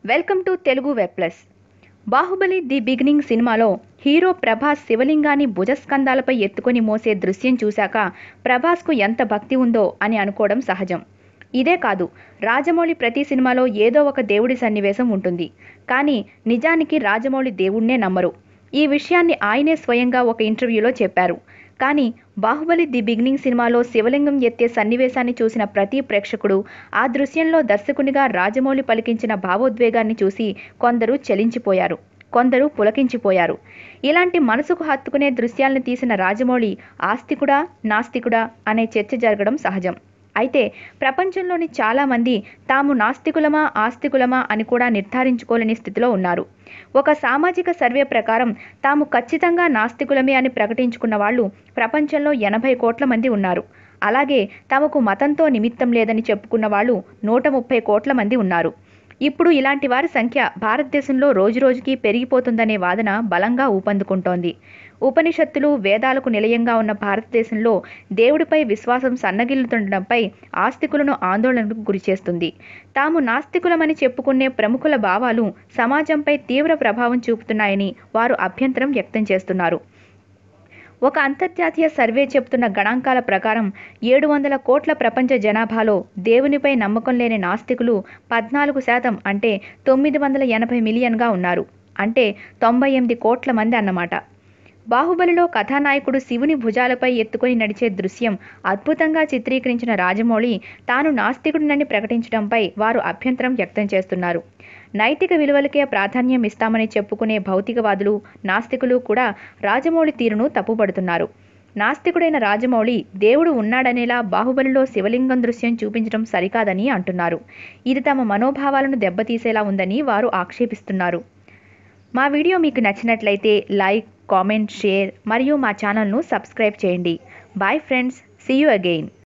welcome to Telugu web plus Baahubali the beginning సినిమాలో hero Prabhas శివలింగాన్ని భుజస్కంధాలపై ఎత్తుకొని మోసే దృశ్యం చూశాక ప్రభాస్కు ఎంత భక్తి ఉందో అని అనుకోవడం సహజం ఇదే కాదు రాజమౌళి ప్రతి సినిమాలో ఏదో ఒక దేవుడి సన్నివేశం ఉంటుంది కానీ నిజానికి రాజమౌళి దేవుణ్ణే నమ్మరు ఈ విషయాన్ని ఆయనే స్వయంగా ఒక ఇంటర్వ్యూలో చెప్పారు కానీ బాహుబలి ది బిగినింగ్ సినిమాలో శివలింగం ఎత్తే సన్నివేశాన్ని చూసిన ప్రతి ప్రేక్షకుడు ఆ దృశ్యంలో దర్శకునిగా రాజమౌళి పలికించిన భావోద్వేగాన్ని చూసి కొందరు చలించిపోయారు కొందరు పులకించిపోయారు ఇలాంటి మనసుకు హత్తుకునే దృశ్యాలను తీసిన రాజమౌళి ఆస్తికుడా నాస్తికుడా అనే చర్చ జరగడం సహజం అయితే ప్రపంచంలోని చాలామంది తాము నాస్తికులమా ఆస్తికులమా అని కూడా నిర్ధారించుకోలేని స్థితిలో ఉన్నారు ఒక సామాజిక సర్వే ప్రకారం తాము ఖచ్చితంగా నాస్తికులమే అని ప్రకటించుకున్న వాళ్ళు ప్రపంచంలో ఎనభై కోట్ల మంది ఉన్నారు అలాగే తమకు మతంతో నిమిత్తం లేదని చెప్పుకున్న వాళ్ళు నూట ముప్పై కోట్ల మంది ఉన్నారు ఇప్పుడు ఇలాంటి వారి సంఖ్య భారతదేశంలో రోజురోజుకి పెరిగిపోతుందనే వాదన బలంగా ఊపందుకుంటోంది ఉపనిషత్తులు వేదాలకు నిలయంగా ఉన్న భారతదేశంలో దేవుడిపై విశ్వాసం సన్నగిల్లుతుండడంపై ఆస్తికులను ఆందోళనకు గురిచేస్తుంది తాము నాస్తికులమని చెప్పుకునే ప్రముఖుల భావాలు సమాజంపై తీవ్ర ప్రభావం చూపుతున్నాయని వారు అభ్యంతరం వ్యక్తం చేస్తున్నారు ఒక అంతర్జాతీయ సర్వే చెబుతున్న గణాంకాల ప్రకారం ఏడు వందల కోట్ల ప్రపంచ జనాభాలో దేవునిపై నమ్మకం లేని నాస్తికులు పద్నాలుగు శాతం అంటే తొమ్మిది వందల ఎనభై మిలియన్గా ఉన్నారు అంటే తొంభై ఎనిమిది కోట్ల మంది అన్నమాట బాహుబలిలో కథానాయకుడు శివుని భుజాలపై ఎత్తుకొని నడిచే దృశ్యం అద్భుతంగా చిత్రీకరించిన రాజమౌళి తాను నాస్తికుడినని ప్రకటించడంపై వారు అభ్యంతరం వ్యక్తం చేస్తున్నారు నైతిక విలువలకే ప్రాధాన్యం ఇస్తామని చెప్పుకునే భౌతికవాదులు నాస్తికులు కూడా రాజమౌళి తీరును తప్పుపడుతున్నారు నాస్తికుడైన రాజమౌళి దేవుడు ఉన్నాడనేలా బాహుబలిలో శివలింగం దృశ్యం చూపించడం సరికాదని అంటున్నారు ఇది తమ మనోభావాలను దెబ్బతీసేలా ఉందని వారు ఆక్షేపిస్తున్నారు మా వీడియో మీకు నచ్చినట్లయితే లైక్ కామెంట్ షేర్ మరియు మా ఛానల్ను సబ్స్క్రైబ్ చేయండి bye friends see you again